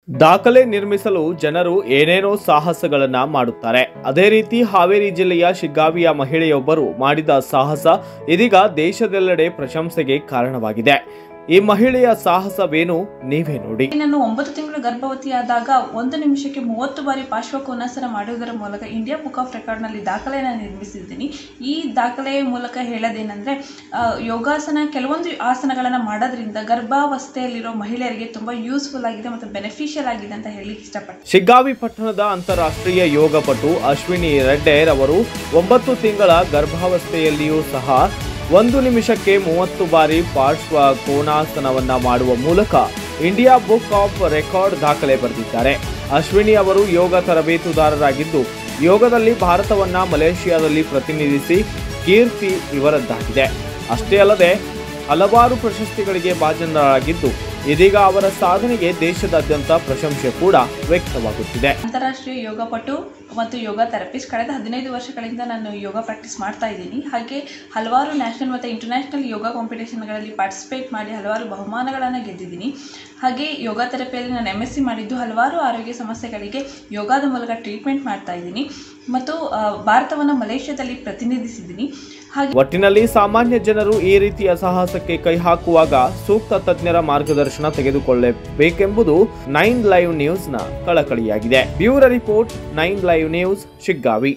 ದಾಖಲೆ ನಿರ್ಮಿಸಲು ಜನರು ಏನೇನೋ ಸಾಹಸಗಳನ್ನ ಮಾಡುತ್ತಾರೆ ಅದೇ ರೀತಿ ಹಾವೇರಿ ಜಿಲ್ಲೆಯ ಶಿಗ್ಗಾವಿಯ ಮಹಿಳೆಯೊಬ್ಬರು ಮಾಡಿದ ಸಾಹಸ ಇದೀಗ ದೇಶದೆಲ್ಲೆಡೆ ಪ್ರಶಂಸೆಗೆ ಕಾರಣವಾಗಿದೆ ಈ ಮಹಿಳೆಯ ಸಾಹಸವೇನು ನೀವೇ ನೋಡಿ ನಾನು ಒಂಬತ್ತು ತಿಂಗಳು ಗರ್ಭವತಿಯಾದಾಗ ಒಂದು ನಿಮಿಷಕ್ಕೆ ಮೂವತ್ತು ಬಾರಿ ಪಾರ್ಶ್ವಕೋನಾಸನ ಮಾಡುವುದರ ಮೂಲಕ ಇಂಡಿಯಾ ಬುಕ್ ಆಫ್ ರೆಕಾರ್ಡ್ನಲ್ಲಿ ದಾಖಲೆಯನ್ನು ನಿರ್ಮಿಸಿದ್ದೀನಿ ಈ ದಾಖಲೆಯ ಮೂಲಕ ಹೇಳೋದೇನೆಂದರೆ ಆ, ಯೋಗಾಸನ ಕೆಲವೊಂದು ಆಸನಗಳನ್ನು ಮಾಡೋದ್ರಿಂದ ಗರ್ಭಾವಸ್ಥೆಯಲ್ಲಿರೋ ಮಹಿಳೆಯರಿಗೆ ತುಂಬ ಯೂಸ್ಫುಲ್ ಆಗಿದೆ ಮತ್ತು ಬೆನಿಫಿಷಿಯಲ್ ಆಗಿದೆ ಅಂತ ಹೇಳಲಿಕ್ಕೆ ಇಷ್ಟಪಡ್ತೀನಿ ಶಿಗ್ಗಾವಿ ಪಟ್ಟಣದ ಅಂತಾರಾಷ್ಟ್ರೀಯ ಯೋಗಪಟು ಅಶ್ವಿನಿ ರೆಡ್ಡೇರ್ ಅವರು ಒಂಬತ್ತು ತಿಂಗಳ ಗರ್ಭಾವಸ್ಥೆಯಲ್ಲಿಯೂ ಸಹ ಒಂದು ನಿಮಿಷಕ್ಕೆ ಮೂವತ್ತು ಬಾರಿ ಪಾರ್ಶ್ವ ಕೋನಾಸನವನ್ನ ಮಾಡುವ ಮೂಲಕ ಇಂಡಿಯಾ ಬುಕ್ ಆಫ್ ರೆಕಾರ್ಡ್ ದಾಖಲೆ ಬರೆದಿದ್ದಾರೆ ಅಶ್ವಿನಿ ಅವರು ಯೋಗ ತರಬೇತುದಾರರಾಗಿದ್ದು ಯೋಗದಲ್ಲಿ ಭಾರತವನ್ನ ಮಲೇಷಿಯಾದಲ್ಲಿ ಪ್ರತಿನಿಧಿಸಿ ಕೀರ್ತಿ ಇವರದ್ದಾಗಿದೆ ಅಷ್ಟೇ ಅಲ್ಲದೆ ಹಲವಾರು ಪ್ರಶಸ್ತಿಗಳಿಗೆ ಭಾಜನರಾಗಿದ್ದು ಇದೀಗ ಅವರ ಸಾಧನೆಗೆ ದೇಶದಾದ್ಯಂತ ಪ್ರಶಂಸೆ ಕೂಡ ವ್ಯಕ್ತವಾಗುತ್ತಿದೆ ಅಂತಾರಾಷ್ಟ್ರೀಯ ಯೋಗಪಟು ಮತ್ತು ಯೋಗ ಥೆರಪಿಸ್ಟ್ ಕಳೆದ ಹದಿನೈದು ವರ್ಷಗಳಿಂದ ನಾನು ಯೋಗ ಪ್ರಾಕ್ಟೀಸ್ ಮಾಡ್ತಾ ಇದ್ದೀನಿ ಹಾಗೆ ಹಲವಾರು ನ್ಯಾಷನಲ್ ಮತ್ತು ಇಂಟರ್ನ್ಯಾಷನಲ್ ಯೋಗ ಕಾಂಪಿಟೇಷನ್ಗಳಲ್ಲಿ ಪಾರ್ಟಿಸಿಪೇಟ್ ಮಾಡಿ ಹಲವಾರು ಬಹುಮಾನಗಳನ್ನು ಗೆದ್ದಿದ್ದೀನಿ ಹಾಗೆ ಯೋಗ ಥೆರಪಿಯಲ್ಲಿ ನಾನು ಎಮ್ ಎಸ್ ಸಿ ಮಾಡಿದ್ದು ಹಲವಾರು ಆರೋಗ್ಯ ಸಮಸ್ಯೆಗಳಿಗೆ ಯೋಗದ ಮೂಲಕ ಟ್ರೀಟ್ಮೆಂಟ್ ಮಾಡ್ತಾ ಇದ್ದೀನಿ ಮತ್ತು ಆ, ಭಾರತವನ್ನು ಮಲೇಷ್ಯಾದಲ್ಲಿ ಪ್ರತಿನಿಧಿಸಿದ್ದೀನಿ ಹಾಗೆ ಒಟ್ಟಿನಲ್ಲಿ ಸಾಮಾನ್ಯ ಜನರು ಈ ರೀತಿಯ ಸಾಹಸಕ್ಕೆ ಕೈ ಹಾಕುವಾಗ ಸೂಕ್ತ ತಜ್ಞರ ಮಾರ್ಗದರ್ಶನ ತೆಗೆದುಕೊಳ್ಳಬೇಕೆಂಬುದು ನೈನ್ ಲೈವ್ ನ್ಯೂಸ್ನ ಕಳಕಳಿಯಾಗಿದೆ bureau report nine live news Shiggavi